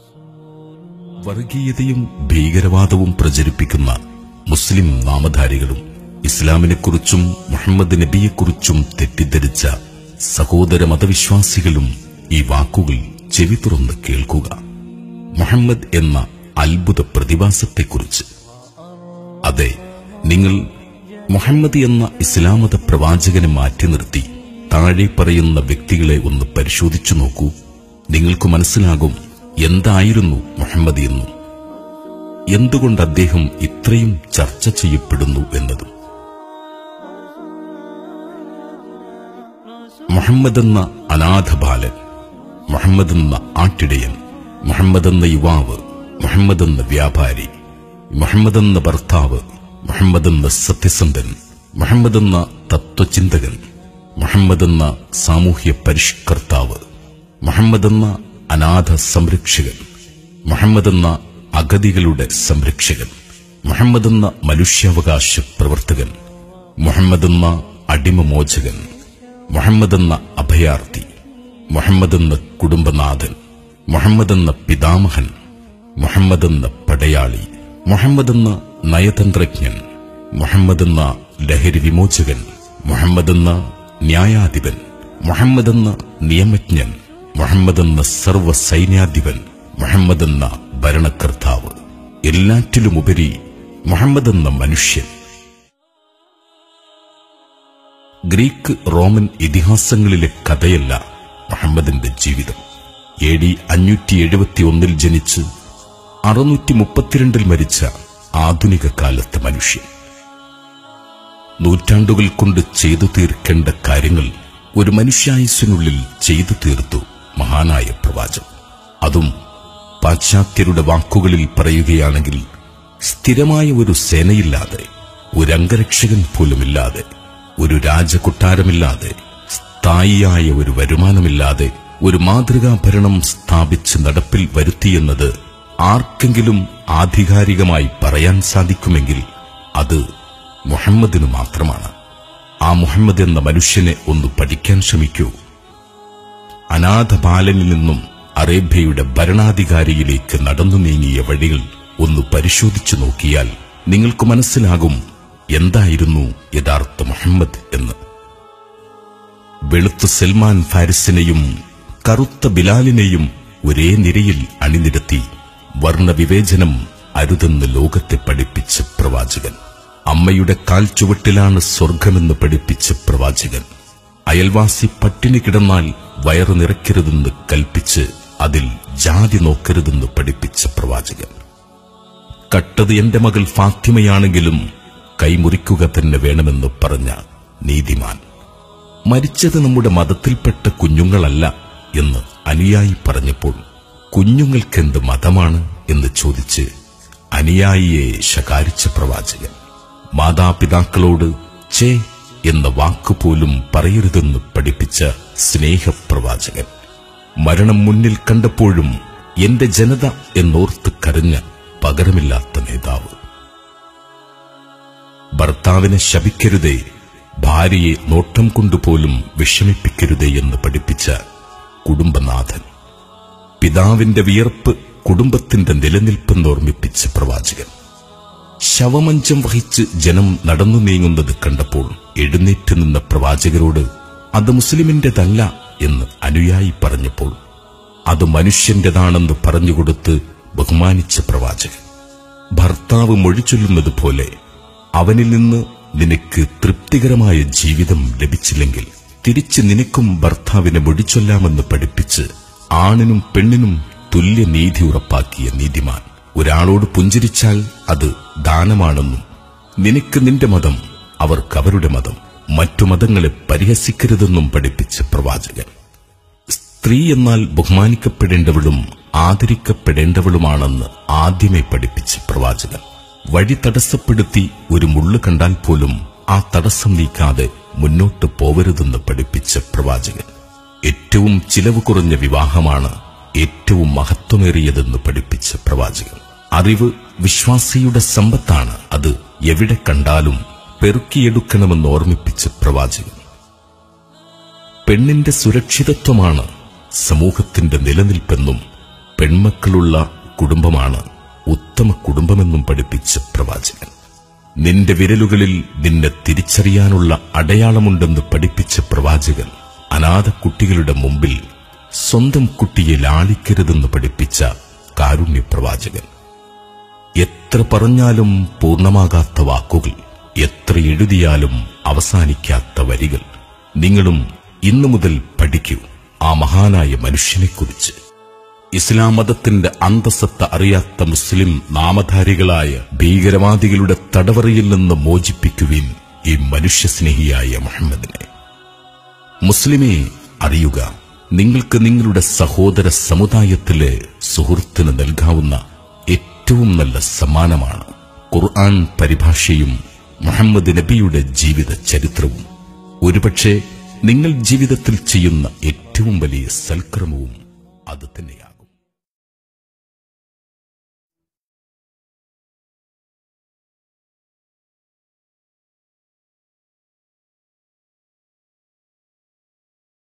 വർഗീയതയും ഭീകരവാദവും പ്രചരിപ്പിക്കുന്ന മുസ്ലിം നാമധാരികളും ഇസ്ലാമിനെക്കുറിച്ചും മുഹമ്മദ് നബിയെക്കുറിച്ചും തെറ്റിദ്ധരിച്ച സഹോദര മതവിശ്വാസികളും ഈ വാക്കുകൾ ചെവി തുറന്ന് കേൾക്കുക മുഹമ്മദ് എന്ന അത്ഭുത പ്രതിഭാസത്തെക്കുറിച്ച് അതെ നിങ്ങൾ മുഹമ്മദ് എന്ന ഇസ്ലാമത പ്രവാചകനെ മാറ്റി നിർത്തി താഴെ പറയുന്ന വ്യക്തികളെ ഒന്ന് പരിശോധിച്ചു നോക്കൂ നിങ്ങൾക്ക് മനസ്സിലാകും എന്തായിരുന്നു മുഹമ്മദ് എന്നും എന്തുകൊണ്ട് അദ്ദേഹം ഇത്രയും ചർച്ച ചെയ്യപ്പെടുന്നു എന്നതും മുഹമ്മദ് എന്ന അനാഥ ബാലൻ മുഹമ്മദ് എന്ന ആട്ടിടയൻ മുഹമ്മദ് എന്ന യുവാവ് മുഹമ്മദ് എന്ന വ്യാപാരി മുഹമ്മദ് എന്ന ഭർത്താവ് മുഹമ്മദ് എന്ന സത്യസന്ധൻ മുഹമ്മദ് എന്ന തത്വചിന്തകൻ മുഹമ്മദ് എന്ന സാമൂഹ്യ പരിഷ്കർത്താവ് മുഹമ്മദ് എന്ന അനാഥ സംരക്ഷകൻ മുഹമ്മദ് എന്ന അഗതികളുടെ സംരക്ഷകൻ മുഹമ്മദ് എന്ന മനുഷ്യാവകാശ പ്രവർത്തകൻ മുഹമ്മദ് എന്ന അടിമമോചകൻ മുഹമ്മദ് എന്ന അഭയാർത്ഥി മുഹമ്മദ് എന്ന കുടുംബനാഥൻ മുഹമ്മദ് എന്ന പിതാമഹൻ മുഹമ്മദ് എന്ന പടയാളി മുഹമ്മദ് എന്ന നയതന്ത്രജ്ഞൻ മുഹമ്മദ് എന്ന ലഹരി വിമോചകൻ മുഹമ്മദ് എന്ന ന്യായാധിപൻ മുഹമ്മദ് എന്ന നിയമജ്ഞൻ മുഹമ്മദ് എന്ന സർവ സൈന്യാധിപൻ മുഹമ്മദ് എന്ന ഭരണകർത്താവ് എല്ലാറ്റിലുമുപരി മുഹമ്മദ് എന്ന മനുഷ്യൻ ഗ്രീക്ക് റോമൻ ഇതിഹാസങ്ങളിലെ കഥയല്ല മുഹമ്മദിന്റെ ജീവിതം എ ഡി അഞ്ഞൂറ്റി എഴുപത്തി ഒന്നിൽ ജനിച്ച് അറുന്നൂറ്റി മുപ്പത്തിരണ്ടിൽ മരിച്ച ആധുനിക കാലത്തെ മനുഷ്യൻ നൂറ്റാണ്ടുകൾ കൊണ്ട് ചെയ്തു തീർക്കേണ്ട കാര്യങ്ങൾ ഒരു മനുഷ്യായുസിനുള്ളിൽ ചെയ്തു തീർത്തു മഹാനായ പ്രവാചകൻ അതും പാശ്ചാത്യരുടെ വാക്കുകളിൽ പറയുകയാണെങ്കിൽ സ്ഥിരമായ ഒരു സേനയില്ലാതെ ഒരു അംഗരക്ഷകൻ പോലുമില്ലാതെ ഒരു രാജകൊട്ടാരമില്ലാതെ സ്ഥായിയായ ഒരു വരുമാനമില്ലാതെ ഒരു മാതൃകാ ഭരണം സ്ഥാപിച്ച് നടപ്പിൽ വരുത്തിയെന്നത് ആർക്കെങ്കിലും ആധികാരികമായി പറയാൻ സാധിക്കുമെങ്കിൽ അത് മുഹമ്മദിന് മാത്രമാണ് ആ മുഹമ്മദ് എന്ന മനുഷ്യനെ ഒന്ന് പഠിക്കാൻ ശ്രമിക്കൂ അനാഥ ബാലനിൽ നിന്നും അറേബ്യയുടെ ഭരണാധികാരിയിലേക്ക് നടന്നു നീങ്ങിയ വഴികൾ ഒന്ന് പരിശോധിച്ചു നോക്കിയാൽ നിങ്ങൾക്ക് മനസ്സിലാകും എന്തായിരുന്നു യഥാർത്ഥ മുഹമ്മദ് എന്ന് വെളുത്ത സൽമാൻ ഫാരിസിനെയും കറുത്ത ബിലാലിനെയും ഒരേ നിരയിൽ അണിനിരത്തി വർണ്ണവിവേചനം അരുതെന്ന് ലോകത്തെ പഠിപ്പിച്ച പ്രവാചകൻ അമ്മയുടെ കാൽ ചുവട്ടിലാണ് സ്വർഗമെന്ന് പഠിപ്പിച്ച പ്രവാചകൻ അയൽവാസി പട്ടിണി കിടന്നാൽ വയറു നിറയ്ക്കരുതെന്ന് കൽപ്പിച്ച് അതിൽ ജാതി നോക്കരുതെന്ന് പഠിപ്പിച്ച പ്രവാചകൻ കട്ടത് എന്റെ മകൾ ഫാത്തിമയാണെങ്കിലും കൈമുറിക്കുക തന്നെ വേണമെന്ന് പറഞ്ഞ നീതിമാൻ മരിച്ചത് നമ്മുടെ മതത്തിൽപ്പെട്ട കുഞ്ഞുങ്ങളല്ല എന്ന് അനുയായി പറഞ്ഞപ്പോൾ കുഞ്ഞുങ്ങൾക്കെന്ത് മതമാണ് എന്ന് ചോദിച്ച് അനുയായിയെ ശകാരിച്ച പ്രവാചകൻ മാതാപിതാക്കളോട് ചേ എന്ന വാക്കുപോലും പറയരുതെന്ന് പഠിപ്പിച്ച സ്നേഹപ്രവാചകൻ മരണം മുന്നിൽ കണ്ടപ്പോഴും എന്റെ ജനത എന്നോർത്ത് കരഞ്ഞ പകരമില്ലാത്ത നേതാവ് ഭർത്താവിനെ ശപിക്കരുതേ ഭാര്യയെ നോട്ടം കൊണ്ടുപോലും വിഷമിപ്പിക്കരുതേ എന്ന് പഠിപ്പിച്ച കുടുംബനാഥൻ പിതാവിന്റെ വിയർപ്പ് കുടുംബത്തിന്റെ നിലനിൽപ്പെന്ന് ഓർമ്മിപ്പിച്ച പ്രവാചകൻ ശവമഞ്ചം വഹിച്ച് ജനം നടന്നു നീങ്ങുന്നത് കണ്ടപ്പോൾ എഴുന്നേറ്റ് നിന്ന പ്രവാചകരോട് അത് മുസ്ലിമിന്റെതല്ല എന്ന് അനുയായി പറഞ്ഞപ്പോൾ അത് മനുഷ്യന്റേതാണെന്ന് പറഞ്ഞുകൊടുത്ത് ബഹുമാനിച്ച പ്രവാചകൻ ഭർത്താവ് മൊഴിച്ചൊല്ലുന്നത് പോലെ അവനിൽ നിന്ന് നിനക്ക് തൃപ്തികരമായ ജീവിതം ലഭിച്ചില്ലെങ്കിൽ തിരിച്ച് നിനക്കും ഭർത്താവിനെ മൊഴിച്ചൊല്ലാമെന്ന് പഠിപ്പിച്ച് ആണിനും പെണ്ണിനും തുല്യ നീതി ഉറപ്പാക്കിയ നീതിമാൻ ഒരാളോട് പുഞ്ചിരിച്ചാൽ അത് ദാനമാണെന്നും നിനക്ക് നിന്റെ മതം അവർക്ക് അവരുടെ മതം മറ്റു മതങ്ങളെ പരിഹസിക്കരുതെന്നും പഠിപ്പിച്ച പ്രവാചകൻ സ്ത്രീ എന്നാൽ ബഹുമാനിക്കപ്പെടേണ്ടവളും ആദരിക്കപ്പെടേണ്ടവളുമാണെന്ന് ആദ്യമേ പഠിപ്പിച്ച പ്രവാചകൻ വഴി തടസ്സപ്പെടുത്തി ഒരു മുള്ളു കണ്ടാൽ പോലും ആ തടസ്സം നീക്കാതെ മുന്നോട്ട് പോവരുതെന്ന് പഠിപ്പിച്ച പ്രവാചകൻ ഏറ്റവും ചിലവ് കുറഞ്ഞ വിവാഹമാണ് ഏറ്റവും മഹത്വമേറിയതെന്ന് പഠിപ്പിച്ച പ്രവാചകൻ അറിവ് വിശ്വാസിയുടെ സമ്പത്താണ് അത് എവിടെ കണ്ടാലും പെറുക്കിയെടുക്കണമെന്ന് ഓർമ്മിപ്പിച്ച പ്രവാചകൻ പെണ്ണിന്റെ സുരക്ഷിതത്വമാണ് സമൂഹത്തിന്റെ നിലനിൽപ്പെന്നും പെൺമക്കളുള്ള കുടുംബമാണ് ഉത്തമ കുടുംബമെന്നും പഠിപ്പിച്ച പ്രവാചകൻ നിന്റെ വിരലുകളിൽ നിന്നെ തിരിച്ചറിയാനുള്ള അടയാളമുണ്ടെന്ന് പഠിപ്പിച്ച പ്രവാചകൻ അനാഥ കുട്ടികളുടെ മുമ്പിൽ സ്വന്തം കുട്ടിയെ ലാളിക്കരുതെന്ന് പഠിപ്പിച്ച കാരുണ്യ പ്രവാചകൻ എത്ര പറഞ്ഞാലും പൂർണ്ണമാകാത്ത വാക്കുകൾ എത്ര എഴുതിയാലും അവസാനിക്കാത്ത വരികൾ നിങ്ങളും ഇന്നു മുതൽ പഠിക്കൂ ആ മഹാനായ മനുഷ്യനെക്കുറിച്ച് ഇസ്ലാം മതത്തിന്റെ അന്തസത്ത അറിയാത്ത മുസ്ലിം നാമധാരികളായ ഭീകരവാദികളുടെ തടവറയിൽ നിന്ന് മോചിപ്പിക്കുവിൻ ഈ മനുഷ്യസ്നേഹിയായ മുഹമ്മദിനെ മുസ്ലിമെ അറിയുക നിങ്ങൾക്ക് നിങ്ങളുടെ സഹോദര സമുദായത്തിലെ സുഹൃത്തിന് നൽകാവുന്ന ഏറ്റവും നല്ല സമ്മാനമാണ് ഖുർആൻ പരിഭാഷയും മുഹമ്മദ് നബിയുടെ ജീവിത ചരിത്രവും ഒരുപക്ഷെ നിങ്ങൾ ജീവിതത്തിൽ ചെയ്യുന്ന ഏറ്റവും വലിയ സൽക്രമവും അത് തന്നെയാണ്